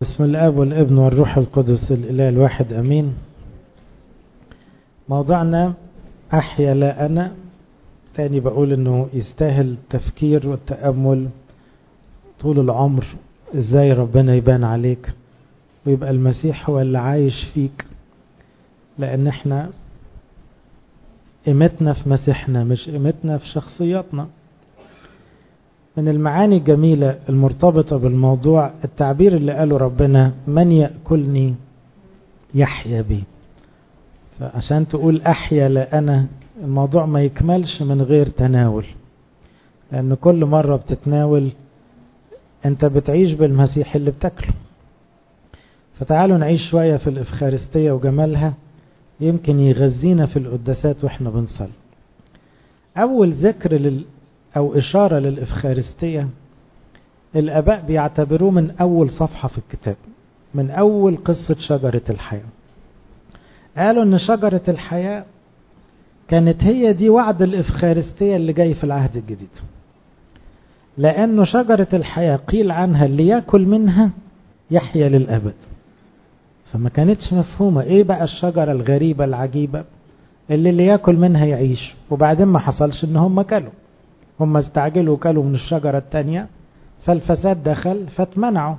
بسم الاب والابن والروح القدس الاله الواحد امين موضوعنا احيا لا انا تاني بقول انه يستاهل التفكير والتامل طول العمر ازاي ربنا يبان عليك ويبقى المسيح هو اللي عايش فيك لان احنا قيمتنا في مسيحنا مش قيمتنا في شخصياتنا من المعاني الجميلة المرتبطة بالموضوع التعبير اللي قاله ربنا من يأكلني يحيا بي فعشان تقول أحيا لا أنا الموضوع ما يكملش من غير تناول لأن كل مرة بتتناول أنت بتعيش بالمسيح اللي بتاكله فتعالوا نعيش شوية في الإفخارستية وجمالها يمكن يغذينا في القداسات وإحنا بنصلي أول ذكر لل أو إشارة للإفخارستية الآباء بيعتبروه من أول صفحة في الكتاب من أول قصة شجرة الحياة قالوا إن شجرة الحياة كانت هي دي وعد الإفخارستية اللي جاي في العهد الجديد لأنه شجرة الحياة قيل عنها اللي يأكل منها يحيا للأبد فما كانتش مفهومة إيه بقى الشجرة الغريبة العجيبة اللي اللي يأكل منها يعيش وبعدين ما حصلش إن هم كلوا هم استعجلوا وكلوا من الشجرة التانية فالفساد دخل فاتمنعوا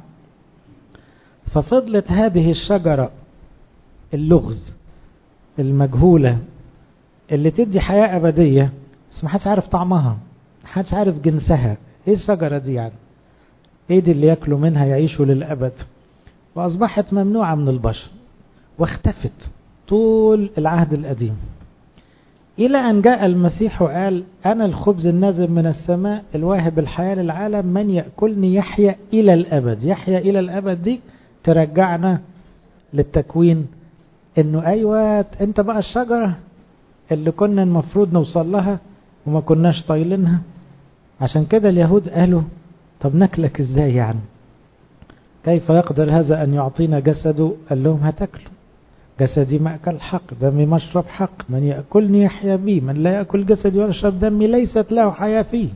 ففضلت هذه الشجرة اللغز المجهولة اللي تدي حياة أبدية بس ما حدش عارف طعمها ما حدش عارف جنسها ايه الشجرة دي يعني ايه دي اللي ياكلوا منها يعيشوا للأبد وأصبحت ممنوعة من البشر واختفت طول العهد القديم إلى أن جاء المسيح وقال أنا الخبز النازل من السماء الواهب الحياة للعالم من يأكلني يحيا إلى الأبد يحيا إلى الأبد دي ترجعنا للتكوين إنه أيوة أنت بقى الشجرة اللي كنا المفروض نوصل لها وما كناش طايلينها عشان كده اليهود قالوا طب ناكلك ازاي يعني كيف يقدر هذا أن يعطينا جسده قال لهم هتاكلوا جسدي مأكل حق دمي مشرب حق من يأكلني يحيا بي من لا يأكل جسدي ولا يشرب دمي ليست له حياة فيه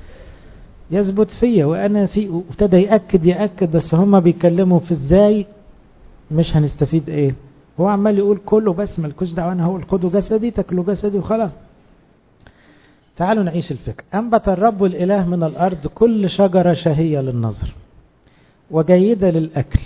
يثبت فيا وأنا فيه وابتدى يأكد يأكد بس هما بيتكلموا في ازاي مش هنستفيد ايه هو عمال يقول كله بس مالكوش دعوه انا هقول خدوا جسدي تاكلوا جسدي وخلاص تعالوا نعيش الفكر أنبت الرب الإله من الأرض كل شجرة شهية للنظر وجيدة للأكل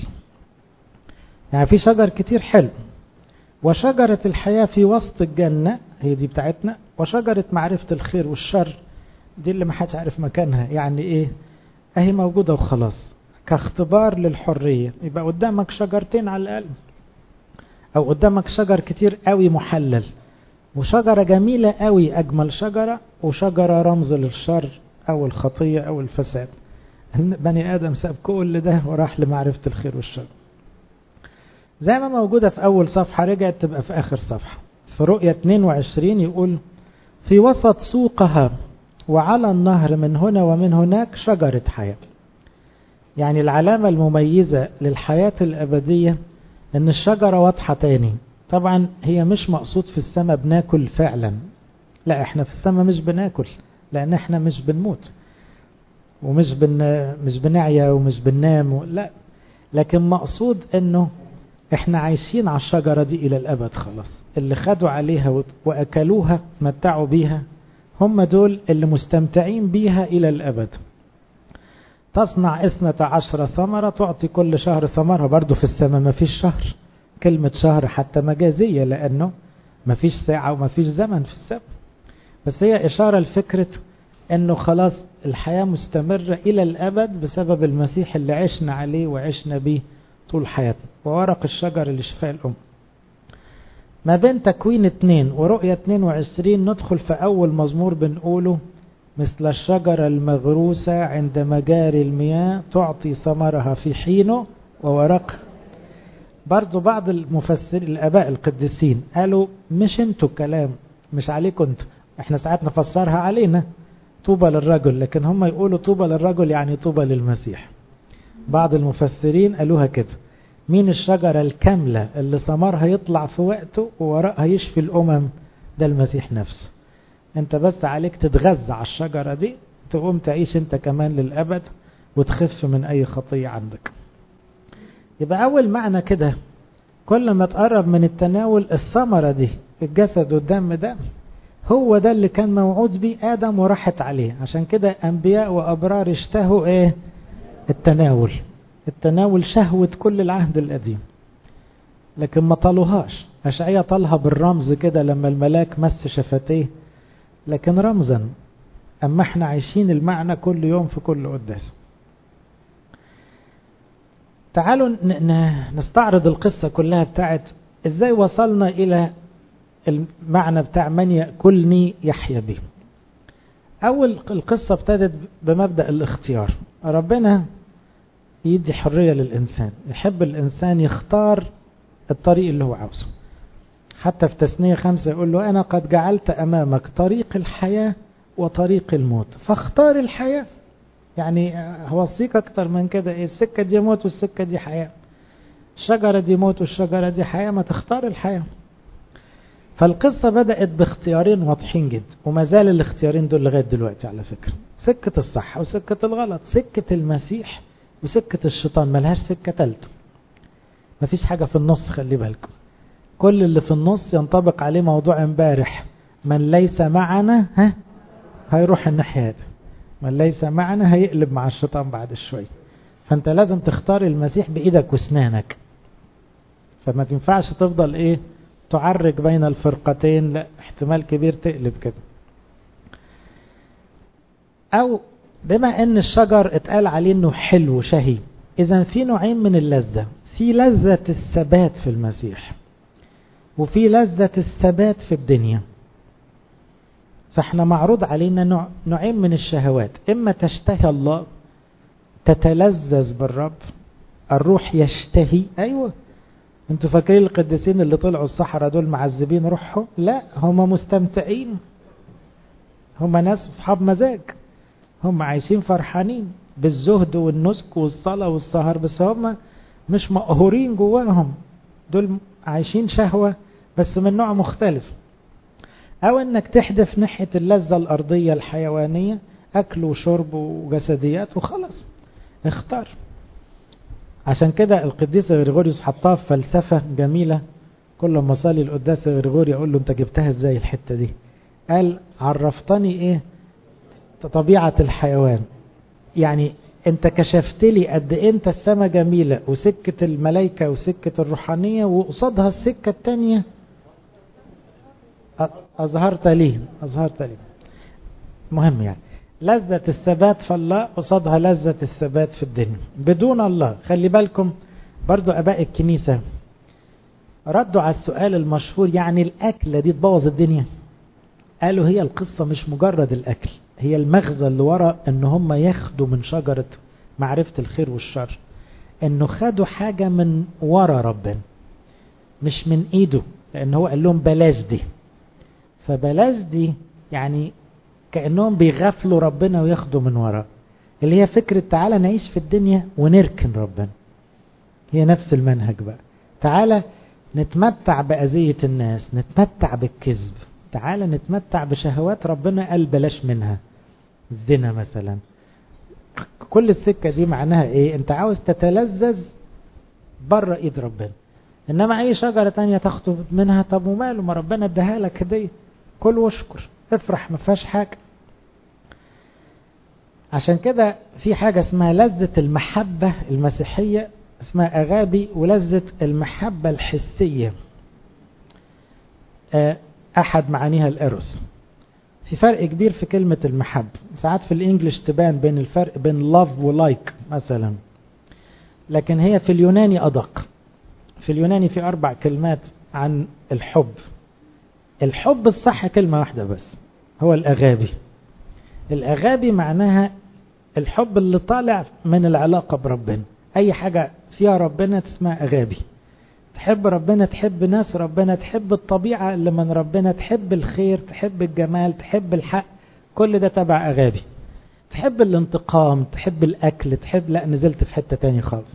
يعني في شجر كتير حلو وشجرة الحياة في وسط الجنة هي دي بتاعتنا وشجرة معرفة الخير والشر دي اللي ما حدش عارف مكانها يعني ايه اهي موجودة وخلاص كاختبار للحرية يبقى قدامك شجرتين على الأقل أو قدامك شجر كتير قوي محلل وشجرة جميلة قوي أجمل شجرة وشجرة رمز للشر أو الخطية أو الفساد بني آدم ساب كل ده وراح لمعرفة الخير والشر زي ما موجودة في أول صفحة رجعت تبقى في آخر صفحة في رؤية 22 يقول في وسط سوقها وعلى النهر من هنا ومن هناك شجرة حياة يعني العلامة المميزة للحياة الأبدية أن الشجرة واضحة تاني طبعا هي مش مقصود في السماء بناكل فعلا لا احنا في السماء مش بناكل لأن احنا مش بنموت ومش بن مش بنعيا ومش بننام و... لا لكن مقصود انه احنا عايشين على الشجرة دي الى الابد خلاص اللي خدوا عليها واكلوها متعوا بيها هم دول اللي مستمتعين بيها الى الابد تصنع اثنة عشر ثمرة تعطي كل شهر ثمرة برضو في السماء ما فيش شهر كلمة شهر حتى مجازية لانه ما فيش ساعة وما فيش زمن في السماء بس هي اشارة لفكرة انه خلاص الحياة مستمرة الى الابد بسبب المسيح اللي عشنا عليه وعشنا بيه طول حياتنا وورق الشجر اللي شفاء الأم ما بين تكوين اتنين ورؤية 22 ندخل في أول مزمور بنقوله مثل الشجرة المغروسة عند مجاري المياه تعطي ثمرها في حينه وورقها برضو بعض المفسرين الآباء القديسين قالوا مش انتوا الكلام مش عليكم انتوا احنا ساعات نفسرها علينا طوبى للرجل لكن هم يقولوا طوبى للرجل يعني طوبى للمسيح بعض المفسرين قالوها كده مين الشجرة الكاملة اللي ثمرها يطلع في وقته ووراءها يشفي الأمم ده المسيح نفسه انت بس عليك تتغذى على الشجرة دي تقوم تعيش انت كمان للأبد وتخف من أي خطية عندك يبقى أول معنى كده كل ما تقرب من التناول الثمرة دي الجسد والدم ده هو ده اللي كان موعود بيه آدم وراحت عليه عشان كده أنبياء وأبرار اشتهوا إيه التناول التناول شهوة كل العهد القديم لكن ما طالوهاش أشعية طالها بالرمز كده لما الملاك مس شفتيه لكن رمزا أما احنا عايشين المعنى كل يوم في كل قداس تعالوا نستعرض القصة كلها بتاعت ازاي وصلنا الى المعنى بتاع من يأكلني يحيى به اول القصة ابتدت بمبدأ الاختيار ربنا يدي حرية للإنسان يحب الإنسان يختار الطريق اللي هو عاوزه حتى في تثنية خمسة يقول له أنا قد جعلت أمامك طريق الحياة وطريق الموت فاختار الحياة يعني هوصيك أكتر من كده إيه السكة دي موت والسكة دي حياة الشجرة دي موت والشجرة دي حياة ما تختار الحياة فالقصة بدأت باختيارين واضحين جدا وما زال الاختيارين دول لغاية دلوقتي على فكرة سكة الصح وسكة الغلط سكة المسيح وسكة الشيطان ملهاش سكة تالتة مفيش حاجة في النص خلي بالكم كل اللي في النص ينطبق عليه موضوع امبارح من ليس معنا ها هيروح الناحية دي من ليس معنا هيقلب مع الشيطان بعد شوية فانت لازم تختار المسيح بإيدك واسنانك فما تنفعش تفضل ايه تعرج بين الفرقتين لا احتمال كبير تقلب كده او بما ان الشجر اتقال عليه انه حلو شهي اذا في نوعين من اللذة في لذة الثبات في المسيح وفي لذة الثبات في الدنيا فاحنا معروض علينا نوع نوعين من الشهوات اما تشتهي الله تتلذذ بالرب الروح يشتهي ايوه انتوا فاكرين القديسين اللي طلعوا الصحراء دول معذبين روحهم لا هم مستمتعين هم ناس اصحاب مزاج هم عايشين فرحانين بالزهد والنسك والصلاة والسهر بس هم مش مقهورين جواهم دول عايشين شهوة بس من نوع مختلف او انك تحدف ناحية اللذة الارضية الحيوانية اكل وشرب وجسديات وخلاص اختار عشان كده القديس غريغوريوس حطها في فلسفة جميلة كل ما صلي القداس غريغوري اقول له انت جبتها ازاي الحتة دي قال عرفتني ايه طبيعة الحيوان يعني انت كشفت لي قد ايه انت السماء جميلة وسكة الملائكة وسكة الروحانية وقصادها السكة التانية اظهرت لي اظهرت لي مهم يعني لذة الثبات في الله قصادها لذة الثبات في الدنيا بدون الله خلي بالكم برضو اباء الكنيسة ردوا على السؤال المشهور يعني الاكلة دي تبوظ الدنيا قالوا هي القصة مش مجرد الاكل هي المغزى اللي ورا ان هم ياخدوا من شجرة معرفة الخير والشر انه خدوا حاجة من ورا ربنا مش من ايده لان هو قال لهم بلاش دي فبلاش دي يعني كأنهم بيغفلوا ربنا وياخدوا من وراه اللي هي فكرة تعالى نعيش في الدنيا ونركن ربنا هي نفس المنهج بقى تعالى نتمتع بأذية الناس نتمتع بالكذب تعالى نتمتع بشهوات ربنا قال بلاش منها الزنا مثلا كل السكة دي معناها ايه انت عاوز تتلذذ بره ايد ربنا انما اي شجرة تانية تخطب منها طب وماله ما ربنا اداها لك هدية كل واشكر افرح ما فيهاش حاجة عشان كده في حاجة اسمها لذة المحبة المسيحية اسمها أغابي ولذة المحبة الحسية أحد معانيها الإيروس في فرق كبير في كلمة المحبة ساعات في الإنجليش تبان بين الفرق بين love ولايك مثلا لكن هي في اليوناني أدق في اليوناني في أربع كلمات عن الحب الحب الصح كلمة واحدة بس هو الأغابي الأغابي معناها الحب اللي طالع من العلاقة بربنا أي حاجة فيها ربنا تسمى أغابي تحب ربنا تحب ناس ربنا تحب الطبيعة اللي من ربنا تحب الخير تحب الجمال تحب الحق كل ده تبع أغابي تحب الانتقام تحب الأكل تحب لا نزلت في حتة تاني خالص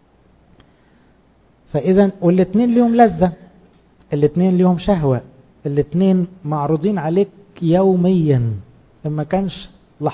فإذا والاتنين ليهم لذة الاتنين ليهم شهوة الاتنين معروضين عليك يوميا ما كانش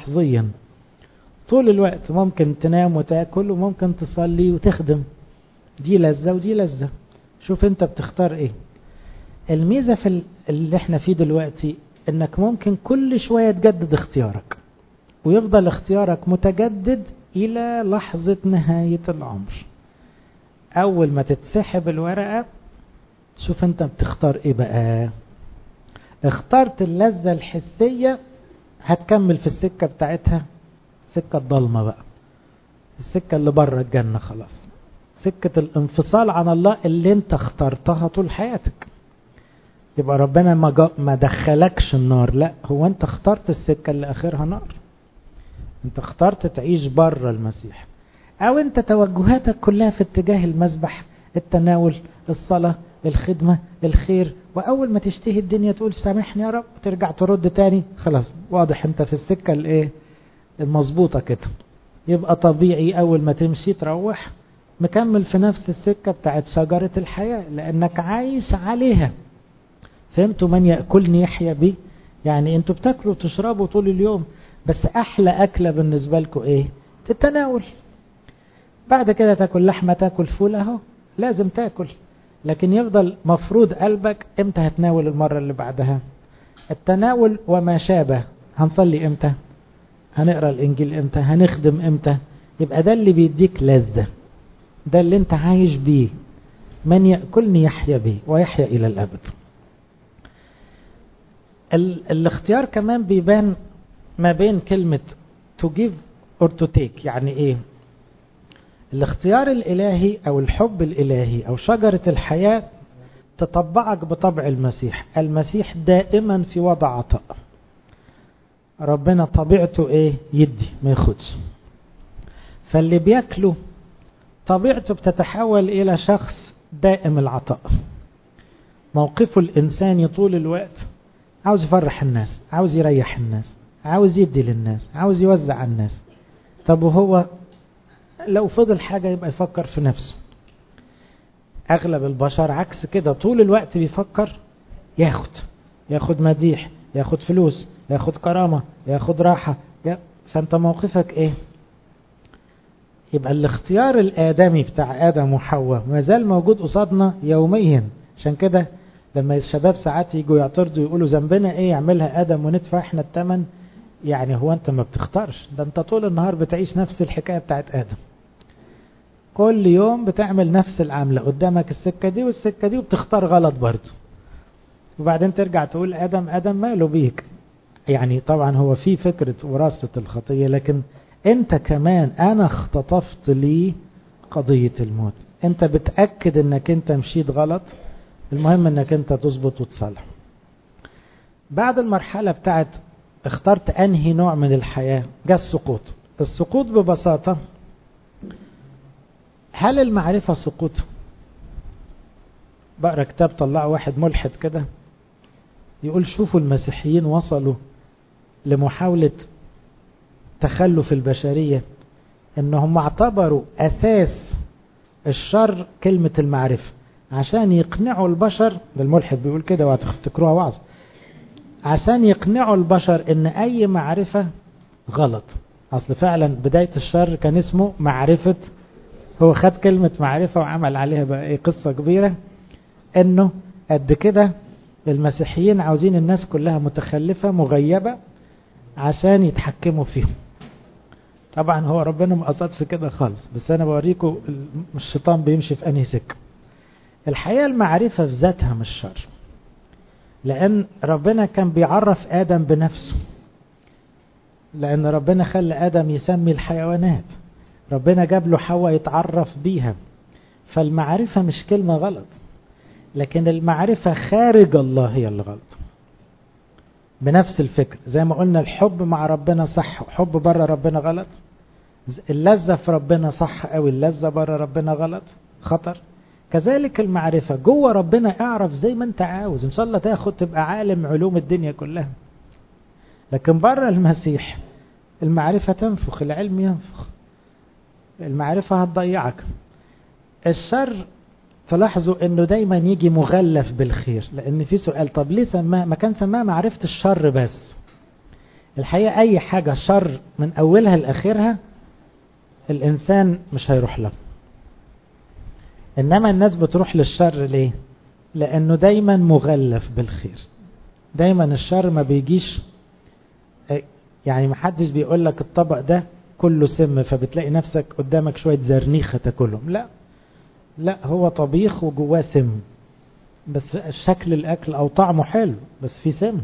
لحظيا طول الوقت ممكن تنام وتاكل وممكن تصلي وتخدم دي لذة ودي لذة شوف انت بتختار ايه الميزة في اللي احنا فيه دلوقتي انك ممكن كل شوية تجدد اختيارك ويفضل اختيارك متجدد الى لحظة نهاية العمر اول ما تتسحب الورقة شوف انت بتختار ايه بقى اخترت اللذة الحسية هتكمل في السكة بتاعتها السكة الضلمة بقى السكة اللي بره الجنة خلاص سكة الانفصال عن الله اللي انت اخترتها طول حياتك يبقى ربنا ما, ما دخلكش النار لا هو انت اخترت السكة اللي اخرها نار انت اخترت تعيش بره المسيح او انت توجهاتك كلها في اتجاه المسبح التناول الصلاة الخدمة الخير واول ما تشتهي الدنيا تقول سامحني يا رب ترجع ترد تاني خلاص واضح انت في السكة الايه المظبوطة كده يبقى طبيعي اول ما تمشي تروح مكمل في نفس السكة بتاعت شجرة الحياة لانك عايش عليها فهمتوا من يأكلني يحيى بي يعني انتوا بتاكلوا وتشربوا طول اليوم بس احلى اكلة بالنسبة لكم ايه تتناول بعد كده تاكل لحمة تاكل فول اهو لازم تاكل لكن يفضل مفروض قلبك امتى هتناول المرة اللي بعدها التناول وما شابه هنصلي امتى هنقرأ الانجيل امتى هنخدم امتى يبقى ده اللي بيديك لذة ده اللي انت عايش بيه من يأكلني يحيا به ويحيا الى الابد ال الاختيار كمان بيبان ما بين كلمة to give or to take يعني ايه الاختيار الالهي او الحب الالهي او شجرة الحياة تطبعك بطبع المسيح المسيح دائما في وضع عطاء ربنا طبيعته ايه يدي ما ياخدش فاللي بياكله طبيعته بتتحول الى شخص دائم العطاء موقفه الانساني طول الوقت عاوز يفرح الناس عاوز يريح الناس عاوز يدي للناس عاوز يوزع على الناس طب وهو لو فضل حاجة يبقى يفكر في نفسه أغلب البشر عكس كده طول الوقت بيفكر ياخد ياخد مديح ياخد فلوس ياخد كرامة ياخد راحة يا... فأنت موقفك إيه يبقى الاختيار الآدمي بتاع آدم وحواء ما زال موجود قصادنا يوميا عشان كده لما الشباب ساعات يجوا يعترضوا يقولوا ذنبنا ايه يعملها ادم وندفع احنا الثمن يعني هو انت ما بتختارش ده انت طول النهار بتعيش نفس الحكايه بتاعت ادم كل يوم بتعمل نفس العمله قدامك السكه دي والسكه دي وبتختار غلط برضه وبعدين ترجع تقول ادم ادم ماله بيك يعني طبعا هو في فكره وراثه الخطيه لكن انت كمان انا اختطفت لي قضيه الموت انت بتاكد انك انت مشيت غلط المهم انك انت تظبط وتصلح بعد المرحلة بتاعت اخترت انهي نوع من الحياة جاء السقوط السقوط ببساطة هل المعرفة سقوط بقرا كتاب طلعه واحد ملحد كده يقول شوفوا المسيحيين وصلوا لمحاولة تخلف البشرية انهم اعتبروا اساس الشر كلمة المعرفة عشان يقنعوا البشر ده الملحد بيقول كده وهتفتكروها وعظ عشان يقنعوا البشر ان اي معرفة غلط اصل فعلا بداية الشر كان اسمه معرفة هو خد كلمة معرفة وعمل عليها بقى ايه قصة كبيرة انه قد كده المسيحيين عاوزين الناس كلها متخلفة مغيبة عشان يتحكموا فيهم طبعا هو ربنا ما قصدش كده خالص بس انا بوريكم الشيطان بيمشي في انهي سكه الحقيقة المعرفة في ذاتها مش شر لأن ربنا كان بيعرف آدم بنفسه لأن ربنا خلى آدم يسمي الحيوانات ربنا جاب له حواء يتعرف بيها فالمعرفة مش كلمة غلط لكن المعرفة خارج الله هي اللي غلط بنفس الفكر زي ما قلنا الحب مع ربنا صح وحب بره ربنا غلط اللذة في ربنا صح أو اللذة بره ربنا غلط خطر كذلك المعرفة جوه ربنا اعرف زي ما انت عاوز ان شاء الله تاخد تبقى عالم علوم الدنيا كلها لكن بره المسيح المعرفة تنفخ العلم ينفخ المعرفة هتضيعك الشر تلاحظوا انه دايما يجي مغلف بالخير لان في سؤال طب ليه سماه ما كان سماه معرفة الشر بس الحقيقة اي حاجة شر من اولها لاخرها الانسان مش هيروح له انما الناس بتروح للشر ليه لانه دايما مغلف بالخير دايما الشر ما بيجيش يعني محدش بيقول لك الطبق ده كله سم فبتلاقي نفسك قدامك شوية زرنيخة تاكلهم لا لا هو طبيخ وجواه سم بس شكل الاكل او طعمه حلو بس في سم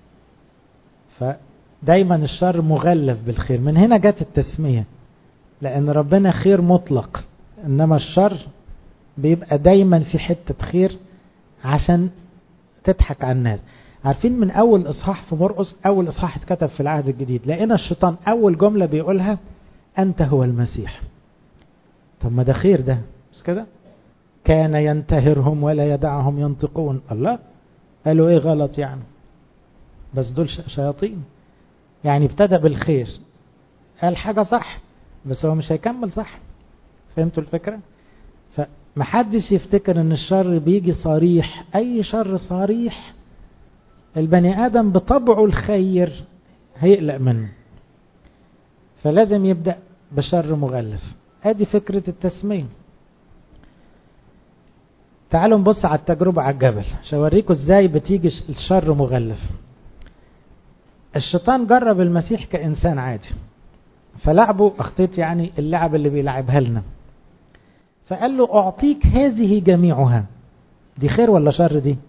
فدايما الشر مغلف بالخير من هنا جت التسمية لان ربنا خير مطلق انما الشر بيبقى دايما في حتة خير عشان تضحك على الناس عارفين من اول اصحاح في مرقس اول اصحاح اتكتب في العهد الجديد لقينا الشيطان اول جملة بيقولها انت هو المسيح طب ما ده خير ده مش كده كان ينتهرهم ولا يدعهم ينطقون الله قالوا ايه غلط يعني بس دول شياطين يعني ابتدى بالخير قال حاجة صح بس هو مش هيكمل صح فهمتوا الفكرة فمحدش يفتكر ان الشر بيجي صريح اي شر صريح البني ادم بطبعه الخير هيقلق منه فلازم يبدأ بشر مغلف ادي فكرة التسمية تعالوا نبص على التجربة على الجبل عشان اوريكم ازاي بتيجي الشر مغلف الشيطان جرب المسيح كإنسان عادي فلعبه أخطيت يعني اللعب اللي بيلعبها لنا فقال له أعطيك هذه جميعها دي خير ولا شر دي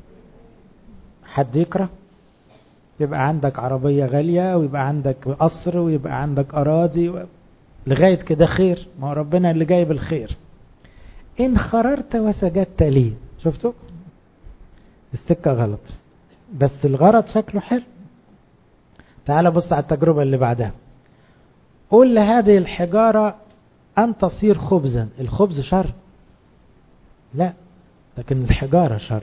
حد يكره يبقى عندك عربية غالية ويبقى عندك قصر ويبقى عندك أراضي و... لغاية كده خير ما هو ربنا اللي جايب الخير إن خررت وسجدت لي شفتوا السكة غلط بس الغرض شكله حلو تعال بص على التجربة اللي بعدها قول لهذه الحجارة أن تصير خبزا الخبز شر لا لكن الحجارة شر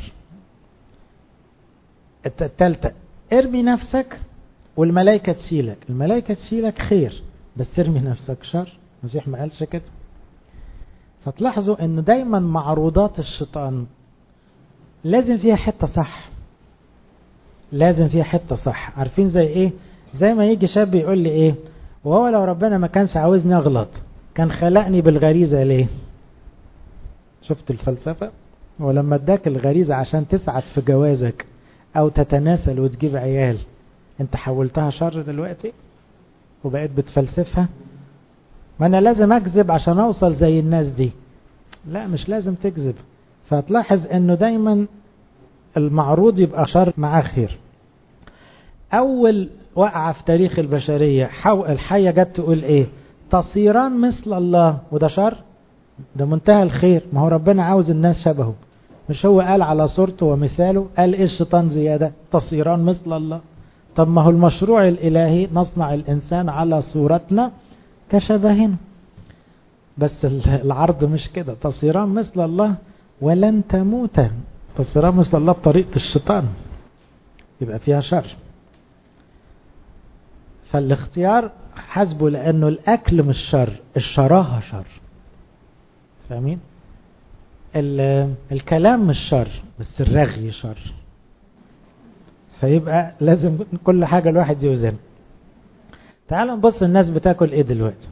التالتة ارمي نفسك والملائكة تشيلك الملائكة تشيلك خير بس ارمي نفسك شر المسيح ما قالش كده فتلاحظوا ان دايما معروضات الشيطان لازم فيها حتة صح لازم فيها حتة صح عارفين زي ايه زي ما يجي شاب يقول لي ايه وهو لو ربنا ما كانش عاوزني اغلط كان خلقني بالغريزة ليه شفت الفلسفة ولما اداك الغريزة عشان تسعد في جوازك او تتناسل وتجيب عيال انت حولتها شر دلوقتي وبقيت بتفلسفها ما انا لازم اكذب عشان اوصل زي الناس دي لا مش لازم تكذب فتلاحظ انه دايما المعروض يبقى شر معاه خير اول وقعة في تاريخ البشرية حو الحية جت تقول ايه تصيران مثل الله وده شر ده منتهى الخير ما هو ربنا عاوز الناس شبهه مش هو قال على صورته ومثاله قال ايه الشيطان زيادة تصيران مثل الله طب ما هو المشروع الالهي نصنع الانسان على صورتنا كشبهنا بس العرض مش كده تصيران مثل الله ولن تموت تصيران مثل الله بطريقة الشيطان يبقى فيها شر فالاختيار حسبه لانه الاكل مش شر الشراهة شر فاهمين الكلام مش شر بس الرغي شر فيبقى لازم كل حاجة الواحد يوزن تعالوا نبص الناس بتاكل ايه دلوقتي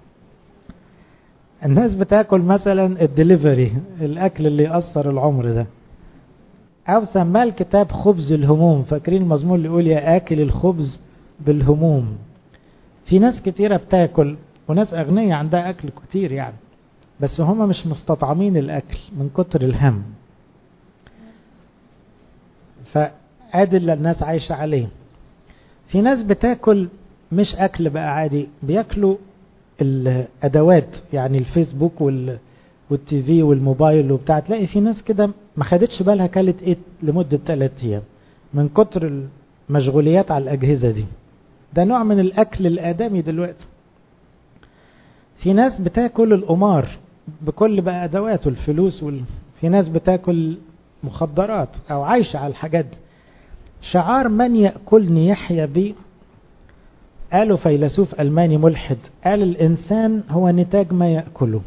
الناس بتاكل مثلا الدليفري الاكل اللي يأثر العمر ده او سماه الكتاب خبز الهموم فاكرين المزمور اللي يقول يا اكل الخبز بالهموم في ناس كتيرة بتاكل وناس اغنية عندها اكل كتير يعني بس هما مش مستطعمين الاكل من كتر الهم فادي اللي الناس عايشة عليه في ناس بتاكل مش اكل بقى عادي بياكلوا الادوات يعني الفيسبوك وال والتي في والموبايل وبتاع تلاقي في ناس كده ما خدتش بالها كلت ايه لمدة 3 ايام من كتر المشغوليات على الاجهزة دي ده نوع من الاكل الادمي دلوقتي في ناس بتاكل القمار بكل بقى ادواته الفلوس وال... في ناس بتاكل مخدرات او عايشة على الحاجات دي شعار من يأكلني يحيى بي قالوا فيلسوف ألماني ملحد قال الإنسان هو نتاج ما يأكله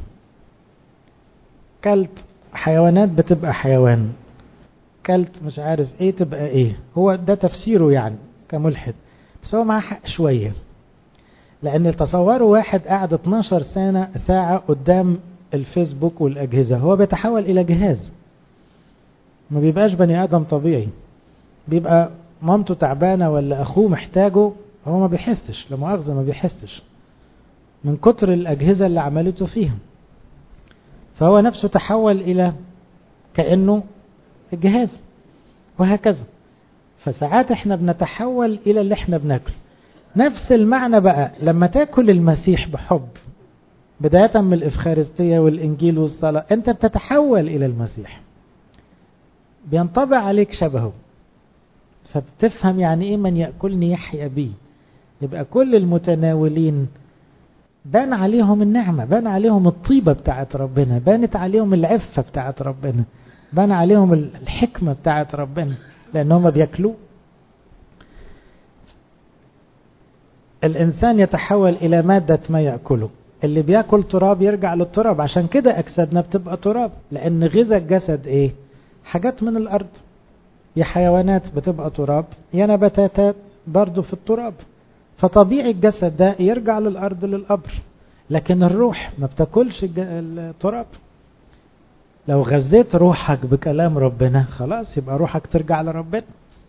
كلت حيوانات بتبقى حيوان كلت مش عارف ايه تبقى ايه هو ده تفسيره يعني كملحد بس هو معاه حق شوية لأن تصوروا واحد قاعد 12 سنة ساعة قدام الفيسبوك والأجهزة هو بيتحول إلى جهاز ما بيبقاش بني آدم طبيعي بيبقى مامته تعبانة ولا أخوه محتاجه هو ما بيحسش لا مؤاخذة ما بيحسش من كتر الأجهزة اللي عملته فيهم فهو نفسه تحول إلى كأنه الجهاز وهكذا فساعات احنا بنتحول إلى اللي احنا بناكل نفس المعنى بقى لما تاكل المسيح بحب بداية من الإفخارستية والإنجيل والصلاة أنت بتتحول إلى المسيح بينطبع عليك شبهه فبتفهم يعني إيه من يأكلني يحيا بي يبقى كل المتناولين بان عليهم النعمة بان عليهم الطيبة بتاعت ربنا بانت عليهم العفة بتاعت ربنا بان عليهم الحكمة بتاعت ربنا لأن هم بياكلوه الإنسان يتحول إلى مادة ما يأكله اللي بياكل تراب يرجع للتراب عشان كده أجسادنا بتبقى تراب لأن غذاء الجسد إيه حاجات من الأرض يا حيوانات بتبقى تراب يا نباتات برضو في التراب فطبيعي الجسد ده يرجع للأرض للقبر لكن الروح ما بتاكلش التراب لو غذيت روحك بكلام ربنا خلاص يبقى روحك ترجع لربنا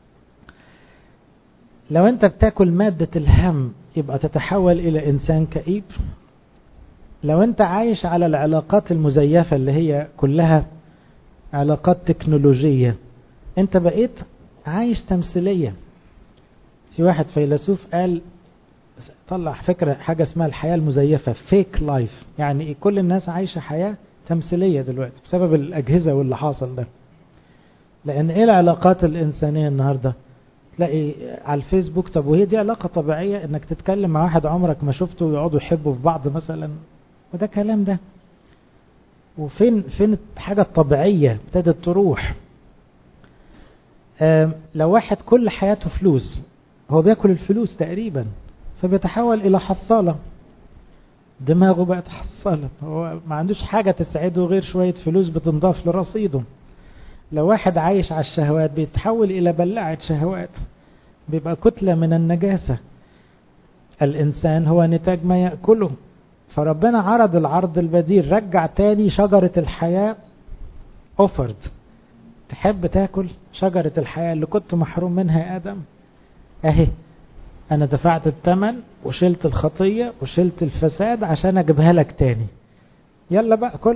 لو انت بتاكل مادة الهم يبقى تتحول الى انسان كئيب لو انت عايش على العلاقات المزيفة اللي هي كلها علاقات تكنولوجية انت بقيت عايش تمثيلية في واحد فيلسوف قال طلع فكرة حاجة اسمها الحياة المزيفة فيك لايف يعني كل الناس عايشة حياة تمثيلية دلوقتي بسبب الأجهزة واللي حاصل ده لأن إيه العلاقات الإنسانية النهاردة تلاقي على الفيسبوك طب وهي دي علاقة طبيعية إنك تتكلم مع واحد عمرك ما شفته ويقعدوا يحبوا في بعض مثلا وده كلام ده وفين فين الحاجة الطبيعية ابتدت تروح لو واحد كل حياته فلوس هو بياكل الفلوس تقريبا فبيتحول إلى حصالة دماغه بقت حصالة هو ما عندوش حاجة تسعده غير شوية فلوس بتنضاف لرصيده لو واحد عايش على الشهوات بيتحول إلى بلعة شهوات بيبقى كتلة من النجاسة الإنسان هو نتاج ما يأكله فربنا عرض العرض البديل رجع تاني شجرة الحياة أوفرد تحب تاكل شجرة الحياة اللي كنت محروم منها يا آدم أهي أنا دفعت الثمن وشلت الخطية وشلت الفساد عشان أجيبها لك تاني يلا بقى كل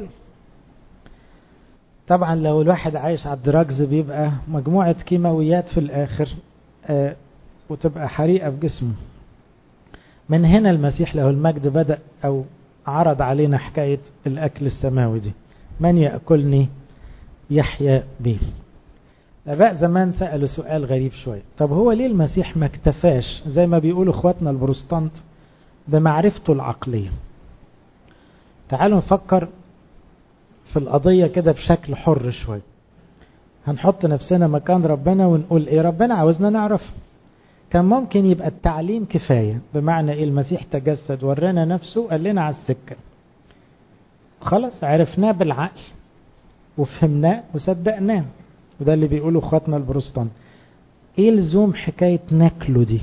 طبعا لو الواحد عايش على الدراجز بيبقى مجموعة كيماويات في الآخر آه وتبقى حريقة في جسمه من هنا المسيح له المجد بدأ أو عرض علينا حكاية الأكل السماوي دي من يأكلني يحيا بي الآباء زمان سألوا سؤال غريب شوية طب هو ليه المسيح ما اكتفاش زي ما بيقولوا اخواتنا البروستانت بمعرفته العقلية تعالوا نفكر في القضية كده بشكل حر شوية هنحط نفسنا مكان ربنا ونقول ايه ربنا عاوزنا نعرف كان ممكن يبقى التعليم كفاية بمعنى ايه المسيح تجسد ورانا نفسه قال لنا على السكة خلاص عرفناه بالعقل وفهمناه وصدقناه وده اللي بيقوله اخواتنا البروستان ايه لزوم حكاية ناكله دي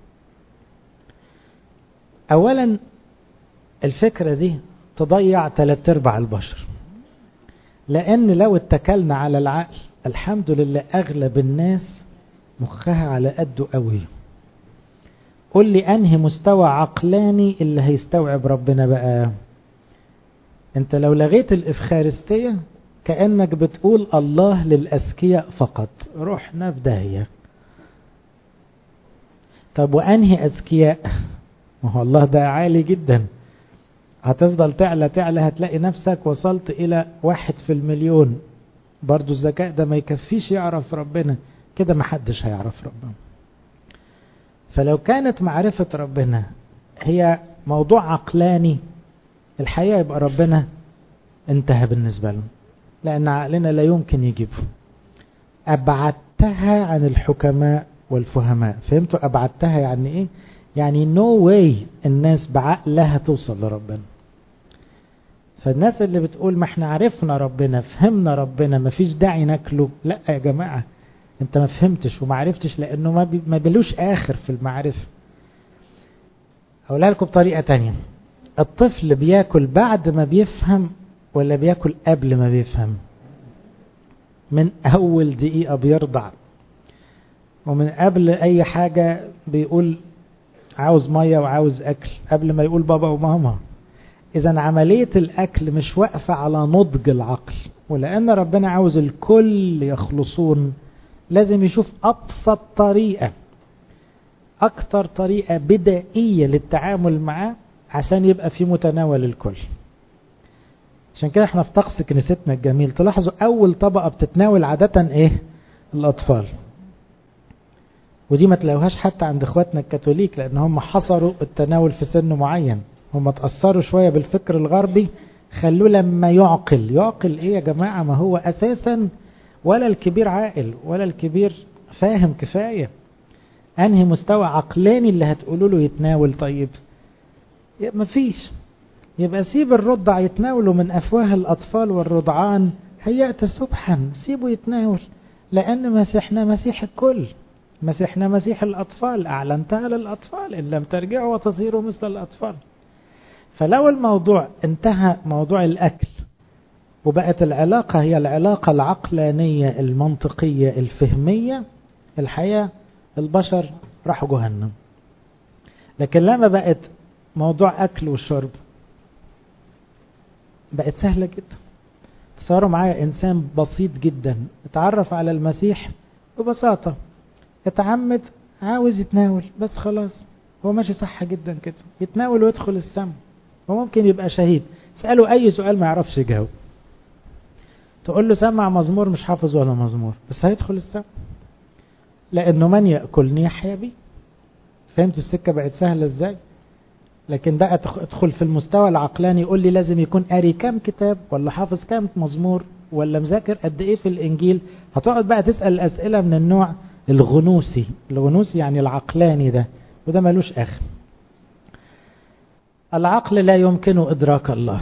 اولا الفكرة دي تضيع تلات ارباع البشر لان لو اتكلنا على العقل الحمد لله اغلب الناس مخها على قده قوي قول لي انهي مستوى عقلاني اللي هيستوعب ربنا بقى انت لو لغيت الافخارستية كأنك بتقول الله للأذكياء فقط رحنا في داهية طب وأنهي أذكياء ما هو الله ده عالي جدا هتفضل تعلى تعلى هتلاقي نفسك وصلت إلى واحد في المليون برضو الذكاء ده ما يكفيش يعرف ربنا كده محدش هيعرف ربنا فلو كانت معرفة ربنا هي موضوع عقلاني الحقيقة يبقى ربنا انتهى بالنسبة لهم لأن عقلنا لا يمكن يجيبه أبعدتها عن الحكماء والفهماء فهمتوا أبعدتها يعني إيه يعني نو no واي الناس بعقلها توصل لربنا فالناس اللي بتقول ما احنا عرفنا ربنا فهمنا ربنا ما فيش داعي ناكله لا يا جماعة انت ما فهمتش وما عرفتش لانه ما, بي ما بلوش اخر في المعرفة اقولها لكم بطريقة تانية الطفل بياكل بعد ما بيفهم ولا بياكل قبل ما بيفهم من أول دقيقة بيرضع ومن قبل أي حاجة بيقول عاوز مية وعاوز أكل قبل ما يقول بابا وماما إذا عملية الأكل مش واقفة على نضج العقل ولأن ربنا عاوز الكل يخلصون لازم يشوف أبسط طريقة أكتر طريقة بدائية للتعامل معاه عشان يبقى في متناول الكل عشان كده احنا في طقس كنيستنا الجميل تلاحظوا أول طبقة بتتناول عادة إيه؟ الأطفال ودي ما تلاقوهاش حتى عند اخواتنا الكاثوليك لأن هم حصروا التناول في سن معين هم تأثروا شوية بالفكر الغربي خلوه لما يعقل يعقل ايه يا جماعة ما هو اساسا ولا الكبير عاقل ولا الكبير فاهم كفاية انهي مستوى عقلاني اللي هتقولوا له يتناول طيب مفيش يبقى سيب الرضع يتناولوا من افواه الاطفال والرضعان هيأت سبحا سيبه يتناول لان مسيحنا مسيح الكل مسيحنا مسيح الاطفال اعلنتها للاطفال ان لم ترجعوا وتصيروا مثل الاطفال فلو الموضوع انتهى موضوع الأكل وبقت العلاقة هي العلاقة العقلانية المنطقية الفهمية الحياة البشر راحوا جهنم لكن لما بقت موضوع أكل وشرب بقت سهلة جدا تصوروا معايا إنسان بسيط جدا اتعرف على المسيح ببساطة اتعمد عاوز يتناول بس خلاص هو ماشي صح جدا كده يتناول ويدخل السماء وممكن يبقى شهيد اسأله أي سؤال ما يعرفش يجاوب تقول له سمع مزمور مش حافظ ولا مزمور بس هيدخل السماء لأنه من يأكلني يحيا بي فهمتوا السكة بقت سهلة ازاي لكن بقى ادخل في المستوى العقلاني يقول لي لازم يكون قاري كام كتاب ولا حافظ كام مزمور ولا مذاكر قد ايه في الانجيل هتقعد بقى تسأل اسئلة من النوع الغنوسي الغنوسي يعني العقلاني ده وده ملوش اخر العقل لا يمكن إدراك الله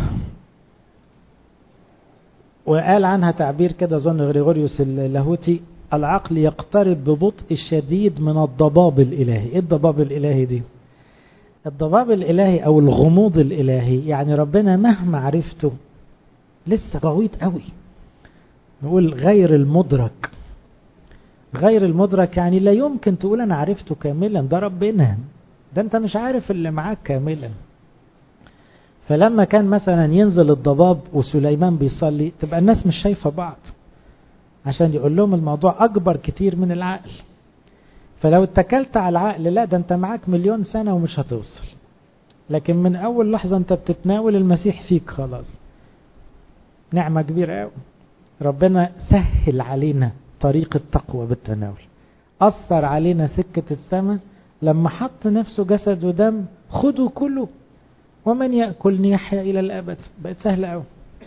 وقال عنها تعبير كده ظن غريغوريوس اللاهوتي العقل يقترب ببطء شديد من الضباب الإلهي إيه الضباب الإلهي دي الضباب الإلهي أو الغموض الإلهي يعني ربنا مهما عرفته لسه غويط قوي نقول غير المدرك غير المدرك يعني لا يمكن تقول أنا عرفته كاملا ده ربنا ده أنت مش عارف اللي معاك كاملا فلما كان مثلا ينزل الضباب وسليمان بيصلي تبقى الناس مش شايفة بعض عشان يقول لهم الموضوع أكبر كتير من العقل فلو اتكلت على العقل لا ده انت معاك مليون سنة ومش هتوصل لكن من أول لحظة انت بتتناول المسيح فيك خلاص نعمة كبيرة قوي ربنا سهل علينا طريق التقوى بالتناول أثر علينا سكة السماء لما حط نفسه جسد ودم خدوا كله ومن يأكلني يحيا إلى الأبد بقت سهلة قوي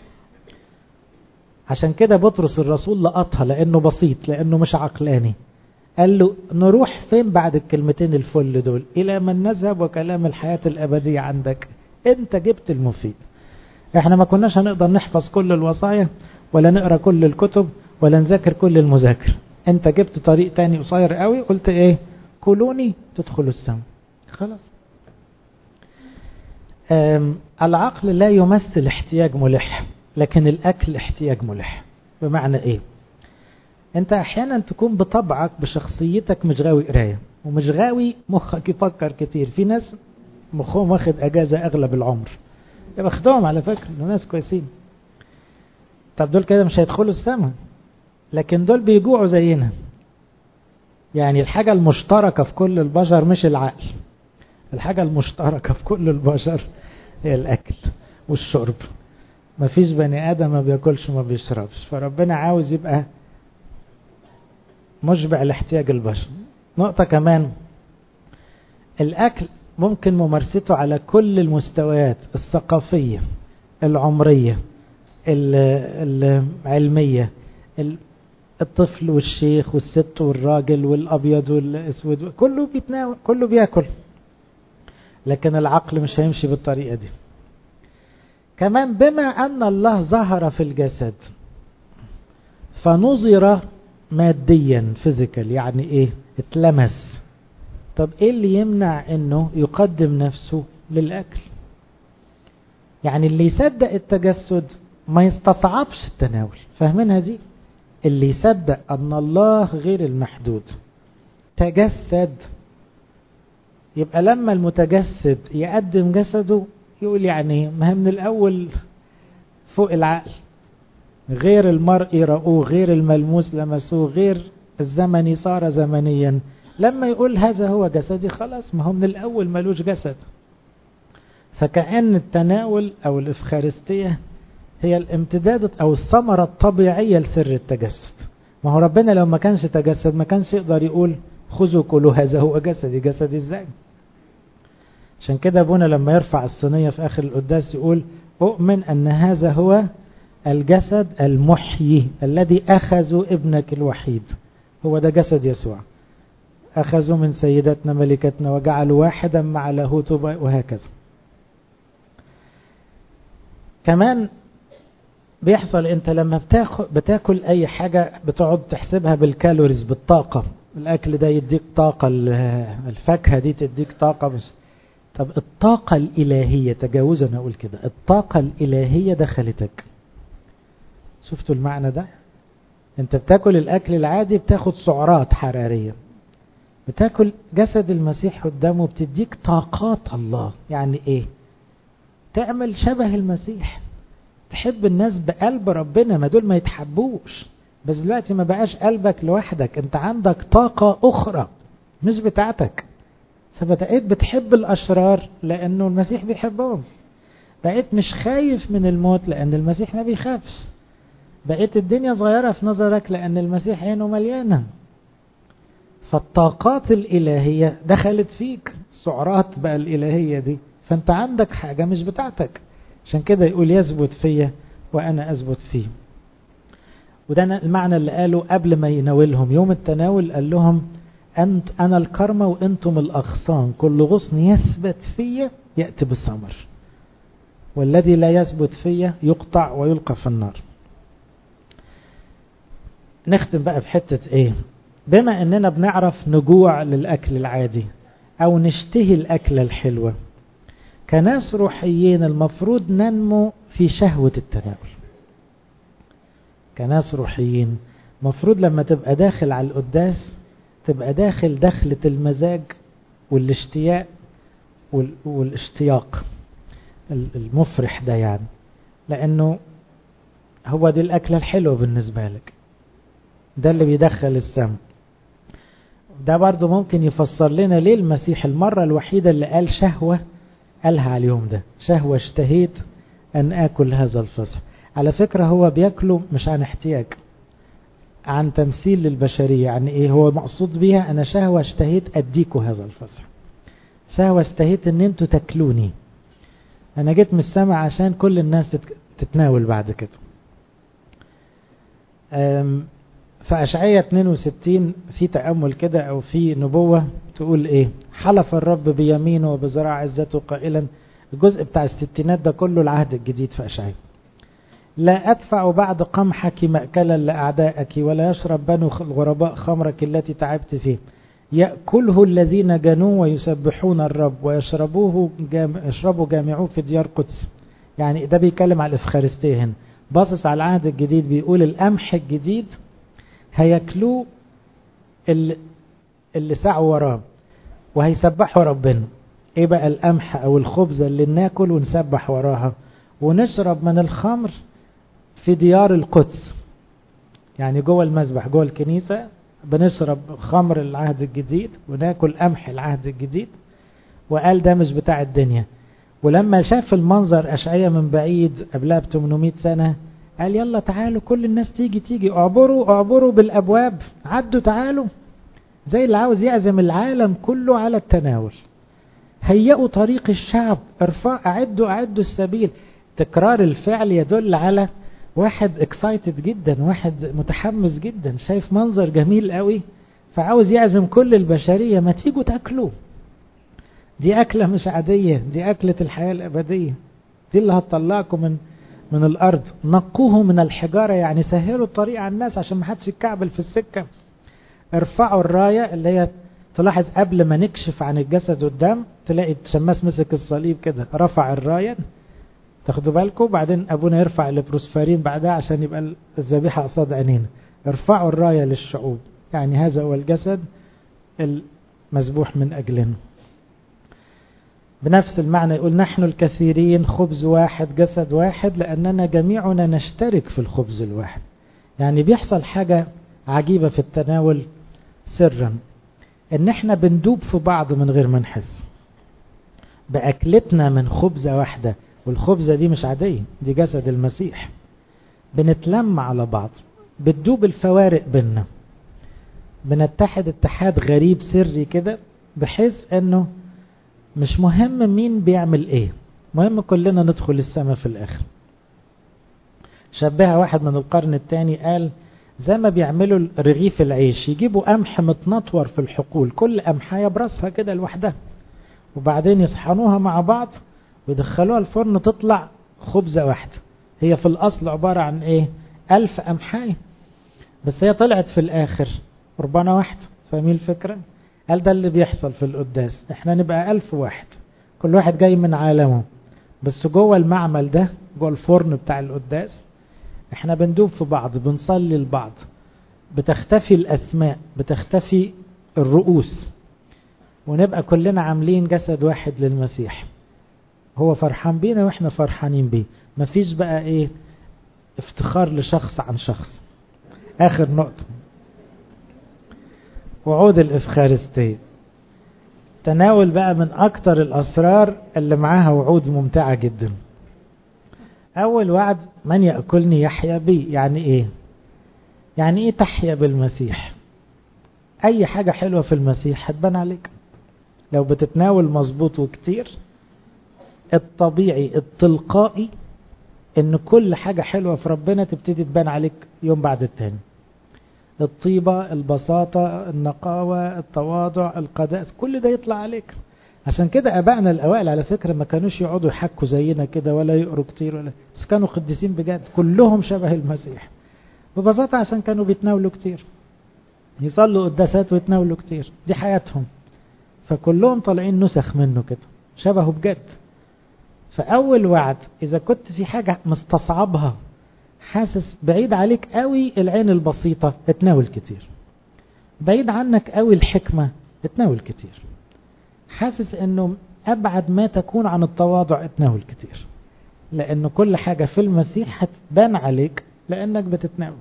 عشان كده بطرس الرسول لقطها لأنه بسيط لأنه مش عقلاني قال له نروح فين بعد الكلمتين الفل دول إلى من نذهب وكلام الحياة الأبدية عندك أنت جبت المفيد احنا ما كناش هنقدر نحفظ كل الوصايا ولا نقرأ كل الكتب ولا نذاكر كل المذاكر انت جبت طريق تاني قصير قوي قلت ايه كلوني تدخلوا السماء خلاص العقل لا يمثل احتياج ملح لكن الأكل احتياج ملح بمعنى ايه انت احيانا تكون بطبعك بشخصيتك مش غاوي قرايه ومش غاوي مخك يفكر كتير في ناس مخهم واخد اجازه اغلب العمر باخدهم على فكره ناس كويسين طب دول كده مش هيدخلوا السماء لكن دول بيجوعوا زينا يعني الحاجة المشتركة في كل البشر مش العقل الحاجة المشتركة في كل البشر هي الأكل والشرب مفيش بني آدم ما بياكلش وما بيشربش فربنا عاوز يبقى مشبع لاحتياج البشر نقطة كمان الأكل ممكن ممارسته على كل المستويات الثقافية العمرية العلمية الطفل والشيخ والست والراجل والأبيض والأسود كله بيتناول كله بياكل لكن العقل مش هيمشي بالطريقة دي كمان بما أن الله ظهر في الجسد فنظر ماديا فيزيكال يعني ايه اتلمس طب ايه اللي يمنع انه يقدم نفسه للاكل يعني اللي يصدق التجسد ما يستصعبش التناول فاهمينها دي اللي يصدق أن الله غير المحدود تجسد يبقى لما المتجسد يقدم جسده يقول يعني ما هي من الأول فوق العقل غير المرء رأوه غير الملموس لمسوه غير الزمني صار زمنيا لما يقول هذا هو جسدي خلاص ما هو من الأول ملوش جسد فكأن التناول أو الإفخارستية هي الامتداد أو الثمرة الطبيعية لسر التجسد ما هو ربنا لو ما كانش تجسد ما كانش يقدر يقول خذوا كلوا هذا هو جسدي جسدي ازاي عشان كده ابونا لما يرفع الصينية في آخر القداس يقول أؤمن أن هذا هو الجسد المحيي الذي أخذوا ابنك الوحيد هو ده جسد يسوع أخذوا من سيدتنا ملكتنا وجعلوا واحدا مع لاهوت وهكذا كمان بيحصل انت لما بتاكل, بتاكل اي حاجة بتقعد تحسبها بالكالوريز بالطاقة الاكل ده يديك طاقة الفاكهة دي تديك طاقة بس طب الطاقة الالهية تجاوزا اقول كده الطاقة الالهية دخلتك شفتوا المعنى ده انت بتاكل الاكل العادي بتاخد سعرات حرارية بتاكل جسد المسيح قدامه بتديك طاقات الله يعني ايه تعمل شبه المسيح تحب الناس بقلب ربنا ما دول ما يتحبوش بس دلوقتي ما بقاش قلبك لوحدك انت عندك طاقة اخرى مش بتاعتك فبقيت بتحب الاشرار لانه المسيح بيحبهم بقيت مش خايف من الموت لان المسيح ما بيخافش بقيت الدنيا صغيرة في نظرك لان المسيح عينه مليانة فالطاقات الالهية دخلت فيك السعرات بقى الالهية دي فانت عندك حاجة مش بتاعتك عشان كده يقول يثبت فيا وانا اثبت فيه وده المعنى اللي قاله قبل ما يناولهم يوم التناول قال لهم أنت أنا الكرمة وأنتم الأغصان كل غصن يثبت فيا يأتي بالثمر والذي لا يثبت فيا يقطع ويلقى في النار نختم بقى في حتة ايه بما اننا بنعرف نجوع للأكل العادي او نشتهي الأكلة الحلوة كناس روحيين المفروض ننمو في شهوة التناول كناس روحيين مفروض لما تبقى داخل على القداس تبقى داخل دخلة المزاج والاشتياق والاشتياق المفرح ده يعني لأنه هو دي الأكلة الحلوة بالنسبة لك ده اللي بيدخل السم ده برضو ممكن يفسر لنا ليه المسيح المرة الوحيدة اللي قال شهوة قالها على اليوم ده شهوة اشتهيت أن آكل هذا الفصح على فكرة هو بياكله مش عن احتياج عن تمثيل للبشرية يعني ايه هو مقصود بيها انا شهوة اشتهيت اديكوا هذا الفصح شهوة اشتهيت ان انتوا تاكلوني انا جيت من السماء عشان كل الناس تتناول بعد كده فأشعية 62 في تأمل كده أو في نبوة تقول إيه حلف الرب بيمينه وبذراع عزته قائلا الجزء بتاع الستينات ده كله العهد الجديد في أشعية لا أدفع بعد قمحك مأكلا لأعدائك ولا يشرب بنو الغرباء خمرك التي تعبت فيه يأكله الذين جنوا ويسبحون الرب ويشربوه جام يشربوا جامعوه في ديار قدس يعني ده بيتكلم على الإفخارستية هنا باصص على العهد الجديد بيقول القمح الجديد هياكلوه اللي, اللي سعوا وراه وهيسبحوا ربنا ايه بقى القمح او الخبزة اللي ناكل ونسبح وراها ونشرب من الخمر في ديار القدس يعني جوه المذبح جوه الكنيسة بنشرب خمر العهد الجديد وناكل قمح العهد الجديد وقال ده مش بتاع الدنيا ولما شاف المنظر أشعية من بعيد قبلها ب 800 سنة قال يلا تعالوا كل الناس تيجي تيجي اعبروا اعبروا بالأبواب عدوا تعالوا زي اللي عاوز يعزم العالم كله على التناول هيئوا طريق الشعب ارفع اعدوا اعدوا السبيل تكرار الفعل يدل على واحد اكسايتد جدا واحد متحمس جدا شايف منظر جميل قوي فعاوز يعزم كل البشرية ما تيجوا تاكلوا دي أكلة مش عادية دي أكلة الحياة الأبدية دي اللي هتطلعكم من من الأرض نقوه من الحجارة يعني سهلوا الطريق على الناس عشان ما حدش يتكعبل في السكة ارفعوا الراية اللي هي تلاحظ قبل ما نكشف عن الجسد والدم تلاقي الشماس مسك الصليب كده رفع الراية تاخدوا بالكم بعدين ابونا يرفع البروسفارين بعدها عشان يبقى الذبيحه قصاد عينينا ارفعوا الرايه للشعوب يعني هذا هو الجسد المذبوح من اجلنا بنفس المعنى يقول نحن الكثيرين خبز واحد جسد واحد لاننا جميعنا نشترك في الخبز الواحد يعني بيحصل حاجه عجيبه في التناول سرا ان احنا بندوب في بعض من غير ما نحس باكلتنا من خبزه واحده والخبزه دي مش عاديه دي جسد المسيح بنتلم على بعض بتدوب الفوارق بينا بنتحد اتحاد غريب سري كده بحيث انه مش مهم مين بيعمل ايه مهم كلنا ندخل السماء في الاخر شبهها واحد من القرن الثاني قال زي ما بيعملوا رغيف العيش يجيبوا قمح متنطور في الحقول كل قمحايه براسها كده لوحدها وبعدين يصحنوها مع بعض ويدخلوها الفرن تطلع خبزة واحدة هي في الأصل عبارة عن إيه ألف أمحاية بس هي طلعت في الآخر قربانة واحدة فاهمين الفكرة هل ده اللي بيحصل في القداس احنا نبقى ألف واحد كل واحد جاي من عالمه بس جوه المعمل ده جوه الفرن بتاع القداس احنا بندوب في بعض بنصلي لبعض بتختفي الأسماء بتختفي الرؤوس ونبقى كلنا عاملين جسد واحد للمسيح هو فرحان بينا واحنا فرحانين بيه مفيش بقى ايه افتخار لشخص عن شخص اخر نقطة وعود الافخارستية تناول بقى من اكتر الاسرار اللي معاها وعود ممتعة جدا اول وعد من يأكلني يحيا بي يعني ايه يعني ايه تحيا بالمسيح اي حاجة حلوة في المسيح هتبان عليك لو بتتناول مظبوط وكتير الطبيعي التلقائي ان كل حاجة حلوة في ربنا تبتدي تبان عليك يوم بعد التاني الطيبة البساطة النقاوة التواضع القداس كل ده يطلع عليك عشان كده ابائنا الاوائل على فكرة ما كانوش يقعدوا يحكوا زينا كده ولا يقروا كتير ولا بس كانوا قديسين بجد كلهم شبه المسيح ببساطة عشان كانوا بيتناولوا كتير يصلوا قداسات ويتناولوا كتير دي حياتهم فكلهم طالعين نسخ منه كده شبهه بجد فأول وعد إذا كنت في حاجة مستصعبها حاسس بعيد عليك قوي العين البسيطة اتناول كتير بعيد عنك قوي الحكمة اتناول كتير حاسس انه ابعد ما تكون عن التواضع اتناول كتير لان كل حاجة في المسيح هتبان عليك لانك بتتناول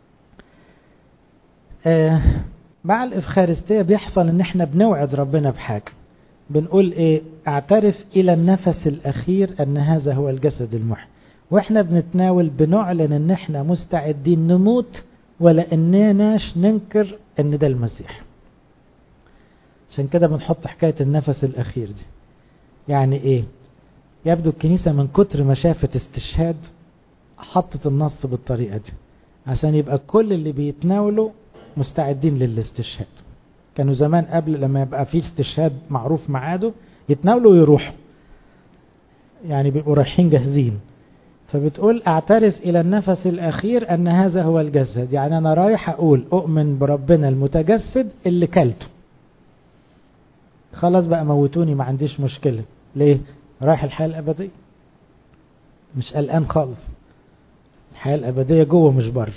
آه مع الافخارستية بيحصل ان احنا بنوعد ربنا بحاجة بنقول ايه اعترف الى النفس الاخير ان هذا هو الجسد المحي واحنا بنتناول بنعلن ان احنا مستعدين نموت ولا انناش ننكر ان ده المسيح عشان كده بنحط حكاية النفس الاخير دي يعني ايه يبدو الكنيسة من كتر ما شافت استشهاد حطت النص بالطريقة دي عشان يبقى كل اللي بيتناولوا مستعدين للاستشهاد كانوا زمان قبل لما يبقى في استشهاد معروف ميعاده يتناولوا ويروحوا يعني بيبقوا رايحين جاهزين فبتقول اعترف الى النفس الاخير ان هذا هو الجسد يعني انا رايح اقول اؤمن بربنا المتجسد اللي كلته خلاص بقى موتوني ما عنديش مشكلة ليه رايح الحياة الابدية مش قلقان خالص الحياة الابدية جوه مش بره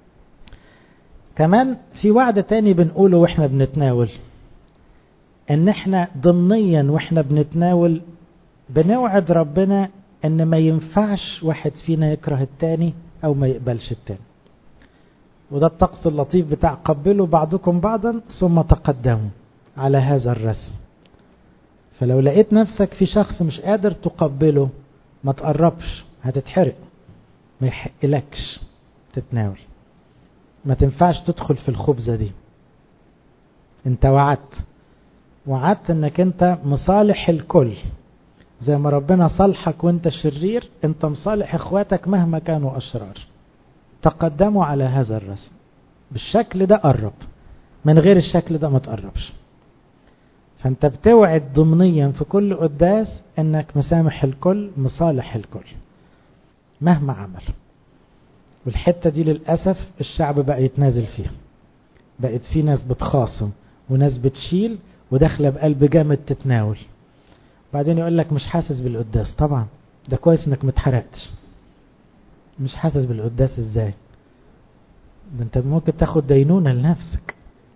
كمان في وعد تاني بنقوله واحنا بنتناول ان احنا ضمنيا واحنا بنتناول بنوعد ربنا ان ما ينفعش واحد فينا يكره التاني او ما يقبلش التاني وده الطقس اللطيف بتاع قبلوا بعضكم بعضا ثم تقدموا على هذا الرسم فلو لقيت نفسك في شخص مش قادر تقبله ما تقربش هتتحرق ما يحقلكش تتناول ما تنفعش تدخل في الخبزة دي انت وعدت وعدت انك انت مصالح الكل زي ما ربنا صالحك وانت شرير انت مصالح اخواتك مهما كانوا اشرار تقدموا على هذا الرسم بالشكل ده قرب من غير الشكل ده ما تقربش فانت بتوعد ضمنيا في كل قداس انك مسامح الكل مصالح الكل مهما عمل والحتة دي للأسف الشعب بقى يتنازل فيها بقت في ناس بتخاصم وناس بتشيل وداخلة بقلب جامد تتناول بعدين يقول لك مش حاسس بالقداس طبعا ده كويس انك متحرقتش مش حاسس بالقداس ازاي ده انت ممكن تاخد دينونة لنفسك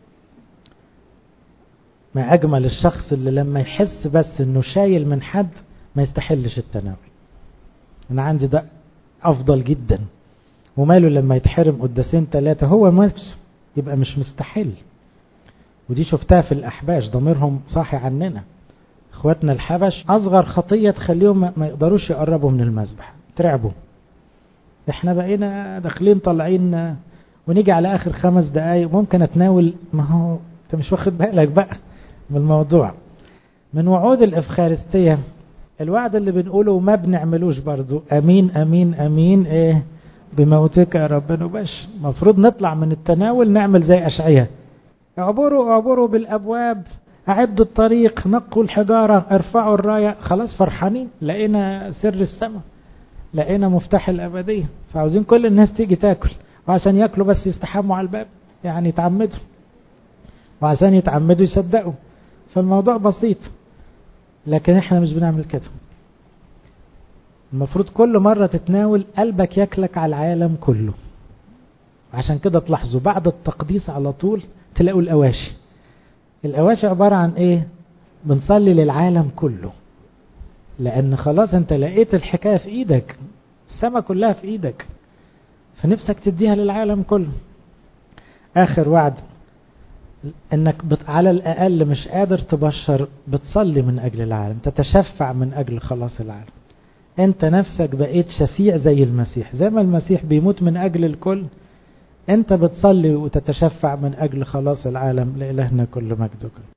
ما اجمل الشخص اللي لما يحس بس انه شايل من حد ما يستحلش التناول انا عندي ده افضل جدا وماله لما يتحرم قداسين ثلاثة هو نفسه يبقى مش مستحل ودي شفتها في الأحباش ضميرهم صاحي عننا اخواتنا الحبش أصغر خطية تخليهم ما يقدروش يقربوا من المذبح ترعبوا احنا بقينا داخلين طالعين ونيجي على آخر خمس دقايق ممكن أتناول ما هو أنت مش واخد بالك بقى من الموضوع من وعود الإفخارستية الوعد اللي بنقوله ما بنعملوش برضو أمين أمين أمين إيه بموتك يا رب نبش المفروض نطلع من التناول نعمل زي أشعية اعبروا اعبروا بالأبواب أعدوا الطريق نقوا الحجارة ارفعوا الراية خلاص فرحانين لقينا سر السماء لقينا مفتاح الأبدية فعاوزين كل الناس تيجي تاكل وعشان ياكلوا بس يستحموا على الباب يعني يتعمدوا وعشان يتعمدوا يصدقوا فالموضوع بسيط لكن احنا مش بنعمل كده المفروض كل مرة تتناول قلبك ياكلك على العالم كله عشان كده تلاحظوا بعد التقديس على طول تلاقوا الأواشي الأواشي عبارة عن ايه بنصلي للعالم كله لأن خلاص انت لقيت الحكاية في ايدك السما كلها في ايدك فنفسك تديها للعالم كله آخر وعد انك بت... على الاقل مش قادر تبشر بتصلي من اجل العالم تتشفع من اجل خلاص العالم انت نفسك بقيت شفيع زي المسيح زي ما المسيح بيموت من اجل الكل انت بتصلي وتتشفع من اجل خلاص العالم لإلهنا كل مجد وكل